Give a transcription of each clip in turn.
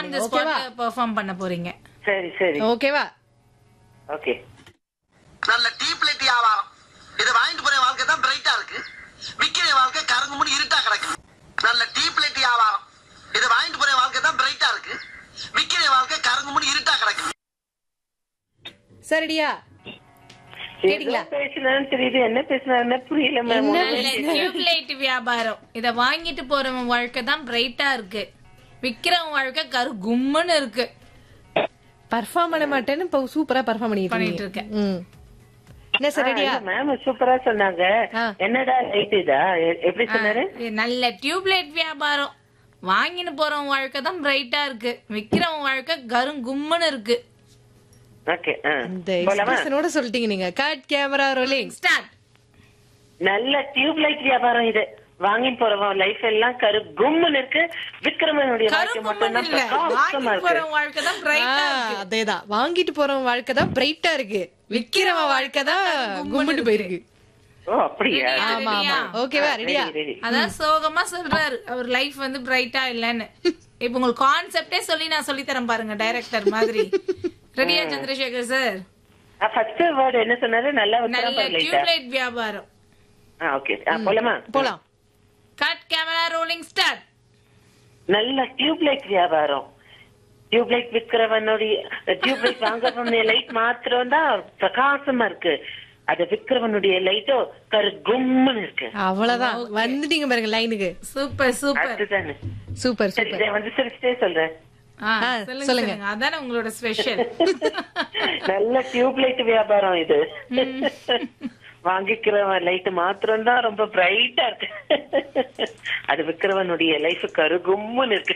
On the ஓகேவா ஸ்பாட்ல perform பண்ண போறீங்க சரி சரி ஓகேவா ஓகே நல்ல டீப் லைட் வியாபாரம் இதை வாங்கிட்டு போற வாழ்க்கை தான் பிரைட்டா இருக்கு விக்கிற வாழ்க்கை கருங்கு முடி இருட்டா கிடக்கு நல்ல டீப் லைட் வியாபாரம் இதை வாங்கிட்டு போற வாழ்க்கை தான் பிரைட்டா இருக்கு விக்கிற வாழ்க்கை கருங்கு முடி இருட்டா கிடக்கு சரிடியா கேட்டீங்களா? ஏதோ பேசினான்னு தெரியுது என்ன பேசினாருன்னு புரியல மேம் என்ன நல்ல டியூப்லைட் வியாபாரம் இத வாங்கிட்டு போறவன் வாழ்க்கை தான் பிரைட்டா இருக்கு விக்கிறவன் வாழ்க்கை கரு கும்முன்னு இருக்கு பர்ஃபார்ம் பண்ண மாட்டேன்னு இப்போ சூப்பரா பர்ஃபார்ம் பண்ணிட்டு பண்ணிட்டு இருக்கீங்க. ம் என்ன சார் ரெடியா மேம் சூப்பரா சொன்னாங்க ஆ. என்னடா லைட் இதா எ- எப்படி சொன்னாரு இது நல்ல டியூப்லைட் வியாபாரம் வாங்கிட்டு போறவன் வாழ்க்கை தான் பிரைட்டா இருக்கு விக்கிறவன் வாழ்க்கை கரும் கும்முன்னு இருக்கு ஓகே இந்த போலாமா எக்ஸ்பிரஷனோட சொல்லிட்டீங்க நீங்க கட் கேமரா ரோலிங் ஸ்டார்ட் நல்ல டியூப் லைட் வியாபாரம் இது வாங்கிட்டு போறவன் லைஃப் எல்லாம் கரு கும்முன்னு இருக்கு விக்ரமனுடைய வாழ்க்கை கரும் மட்டும் கும்முன்னு தான் இல்ல பிரகாசமா வாங்கிட்டு இருக்கு போறவன் வாழ்க்கை தான் பிரைட்டா இருக்கு அதேதான் வாங்கிட்டு போறவன் வாழ்க்கை தான் பிரைட்டா இருக்கு விக்கிறவன் வாழ்க்கை தான் கும்பிட்டு போயிருக்கு ஓ அப்படியா ஆமா ஆமா ஓகேவா ரெடியா ரெடி ரெடி அதான் சோகமா சொல்றாரு அவர் லைஃப் வந்து பிரைட்டா இல்லன்னு இப்ப உங்களுக்கு கான்செப்டே சொல்லி நான் சொல்லி தரேன் பாருங்க டைரக்டர் மாதிரி ரெடியா சந்திரசேகர் சார் ஃபர்ஸ்ட் வேர்ட் என்ன சொன்னாரு நல்லா நல்ல விக்ரம் லைட்டா டியூப்லைட் வியாபாரம் ஓகே போலாமா போலாம் கட் கேமரா ரோலிங் ஸ்டார்ட் நல்ல டியூப் லைட் வியாபாரம் டியூப் லைட் விக்கிறவனுடைய டியூப் லைட் வாங்குறவனுடைய லைட் மாத்திரம் தான் பிரகாசமா இருக்கு அது விக்கிறவனுடைய லைட்டோ கரு கும்முன்னு இருக்கு அவ்வளவுதான் வந்துட்டீங்க பாருங்க லைனுக்கு சூப்பர் சூப்பர் அதுதானே சூப்பர் சரி சூப்பர் இதை வந்து சிரிச்சிட்டே சொல்றேன் ஆ, ஆ, சொல்லுங்க சொல்லுங்க. சொல்லுங்க அதானே உங்களோட ஸ்பெஷல் நல்ல டியூப் லைட் வியாபாரம் இது வாங்கிக்கிறவன் லைட் மாத்திரம் தான் ரொம்ப பிரைட்டா இருக்கு அது விக்கிறவனுடைய லைஃப் கரு கும்முன்னு இருக்கு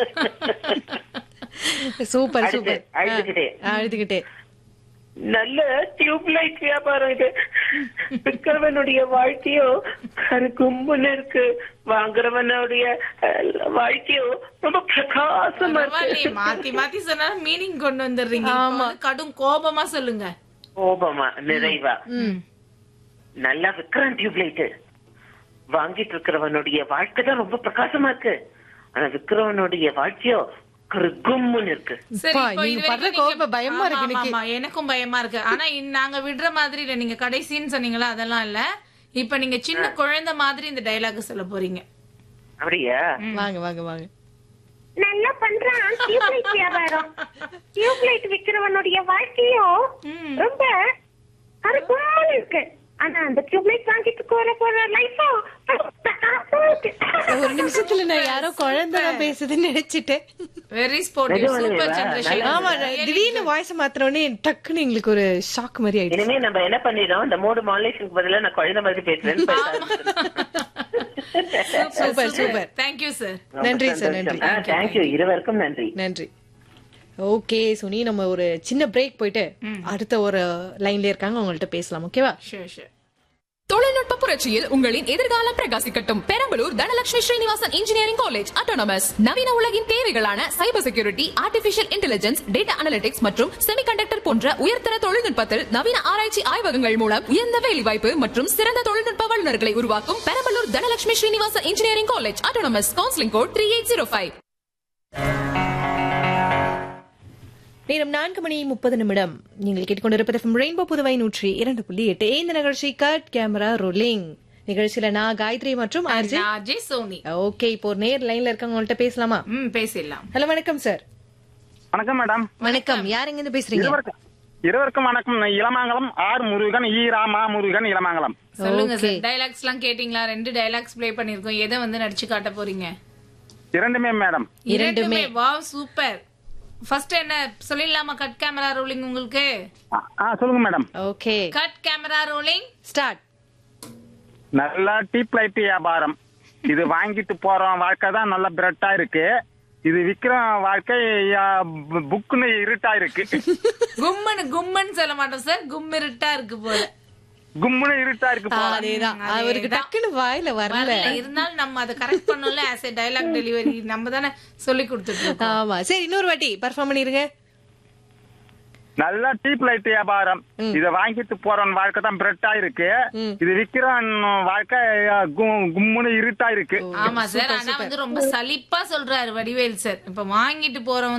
சூப்பர் அடுத்து, சூப்பர் அழுதுகிட்டே. அழுதுகிட்டே நல்ல டியூப் லைட் வியாபாரம் இது விக்கிறவனுடைய வாழ்க்கையோ கரு கும்முன்னு இருக்கு வாங்குறவனுடைய அஹ், வாழ்க்கையோ ரொம்ப பிரகாசமா பரவாயில்லையே இருக்கு மாத்தி மாத்தி சொன்னாலும் மீனிங் கொண்டு வந்துடுறீங்க இப்ப ஆமா. வந்து கடும் கோபமா சொல்லுங்க கோபமா நிறைவா நல்லா விக்கிறான் டியூப் லைட் வாங்கிட்டு இருக்கிறவனுடைய வாழ்க்கை தான் ரொம்ப பிரகாசமா இருக்கு ஆனா விக்கிறவனுடைய வாழ்க்கையோ கும்முன்னு இருக்கு சரி அப்பா, இப்போ நீங்க இது படுற வரைக்கும் கோபம் பயமா இருக்கு ஆமா, எனக்கு. ஆமா, எனக்கும் பயமா இருக்கு ஆனா இன்- நாங்க விடுற மாதிரி இல்ல நீங்க கடைசின்னு சொன்னீங்களா அதெல்லாம் இல்ல இப்ப நீங்க சின்ன குழந்தை மாதிரி இந்த டைலாக் சொல்ல போறீங்க அப்படியா வாங்க வாங்க வாங்க நல்லா பண்றான் டியூப்லைட் வியாபாரம் டியூப்லைட் விக்கிறவனுடைய வாழ்க்கையும் ரொம்ப கருப்பான இருக்கு ஆனா அந்த டியூப்லைட் வாங்கிட்டு போற போற லைஃபும் ஒரு நிமிஷத்துல நான் யாரோ குழந்தை தான் பேசுதுன்னு நினைச்சிட்டேன் வெரி ஸ்போர்ட்டிவ் நிஜமாலுமே சூப்பர் வா, சந்திரசேகர் ஆமா திடீர்னு வாய்ஸ் மாத்திரோடனே டக்குன்னு எங்களுக்கு ஒரு ஷாக் மாதிரி ஆயிடுச்சு இனிமே நம்ம என்ன பண்ணிடுறோம் இந்த மூடு மாலேஷனுக்கு பதிலா நான் குழந்தை மாதிரி பேசுறேன்னு பேச ஆரம்பிச்சிடுறேன். சூப்பர் சூப்பர் தேங்க்யூ சார் ரொம்ப நன்றி சார், சந்தோஷம். நன்றி. ஆ, thank you. இருவருக்கும் நன்றி நன்றி ஓகே சுனி நம்ம ஒரு சின்ன பிரேக் போயிட்டு அடுத்த ஒரு லைன்ல இருக்காங்க உங்கள்ட்ட பேசலாம் ஓகேவா ஷூர் ஷூர் தொழில்நுட்ப புரட்சியில் உங்களின் எதிர்காலம் பிரகாசிக்கட்டும் Perambalur Dhanalakshmi Srinivasan engineering college autonomous நவீன உலகின் தேவைகளான cyber security artificial intelligence data analytics மற்றும் செமிகண்டக்டர் போன்ற உயர்தர தொழில்நுட்பத்தில் நவீன ஆராய்ச்சி ஆய்வகங்கள் மூலம் உயர்ந்த வேலைவாய்ப்பு மற்றும் சிறந்த தொழில்நுட்ப வல்லுநர்களை உருவாக்கும் Perambalur Dhanalakshmi Srinivasan engineering college autonomous counselling code three eight zero five நேரம் நான்கு மணி முப்பது நிமிடம் நீங்கள் கேட்டுக்கொண்டிருப்பது ரெயின்போ புதுவை நூற்றி இரண்டு புள்ளி எட்டு இந்த நிகழ்ச்சி கட் கேமரா ரோலிங் நிகழ்ச்சியில நான் காயத்ரி மற்றும் ஆர்ஜி நான் அஜய் சோனி ஓகே இப்போ ஒரு நேர் லைன்ல இருக்கவங்க உங்கள்ட்ட பேசலாமா ம் பேசிடலாம் ஹலோ வணக்கம் சார் வணக்கம் மேடம் வணக்கம் யார் எங்க இருந்து பேசுறீங்க இருவருக்கும் இருவருக்கும் வணக்கம் நான் இளமாங்கலம் ஆர் முருகன் ஈ ராமா முருகன் இளமாங்கலம் சொல்லுங்க Okay. சார் டைலாக்ஸ் எல்லாம் கேட்டீங்களா ரெண்டு டைலாக்ஸ் ப்ளே பண்ணிருக்கோம் எதை வந்து நடிச்சு காட்ட போறீங்க இரண்டுமே மேடம் இரண்டுமே வாவ் சூப்பர் ஃபர்ஸ்ட் என்ன சொல்லிடலாமா கட் கேமரா ரோலிங் உங்களுக்கு ஆ, ஆ சொல்லுங்க madam okay cut camera rolling start நல்லா டீப் லைட் வியாபாரம் இது வாங்கிட்டு போறோம் வாழ்க்கை தான் நல்ல பிரெட்டா இருக்கு இது விக்கிற வாழ்க்கை ஆ, பு- புக்குன்னு இருட்டா இருக்கு கும்மனு கும்மன்னு சொல்ல மாட்டோம் சார் கும்மிருட்டா இருக்கு போல கும்முன்னு இருட்டா இருக்கு போல. அதேதான் அதேதான். அவருக்கு டக்குன்னு வாயில வரல வரல இருந்தாலும் நம்ம அதை கரெக்ட் பண்ணோம்ல ஆஸ் ஏ டைலாக் டெலிவரி நம்ம தானே சொல்லி கொடுத்துட்டு இருக்கோம் ஆமா சரி இன்னொரு வாட்டி பர்ஃபார்ம் பண்ணிருங்க நல்லா டீப் லைட் வியாபாரம் இத வாங்கிட்டு போறவன் வாழ்க்கை தான் பிரெட்டா இருக்கு இது விக்கிறவன் வாழ்க்கை ஆ, கு- கும்முன்னு இருட்டா இருக்கு ஆமா சார் ஆனா வந்து ரொம்ப சலிப்பா சொல்றாரு வடிவேல் சார் இப்ப வாங்கிட்டு போறவன்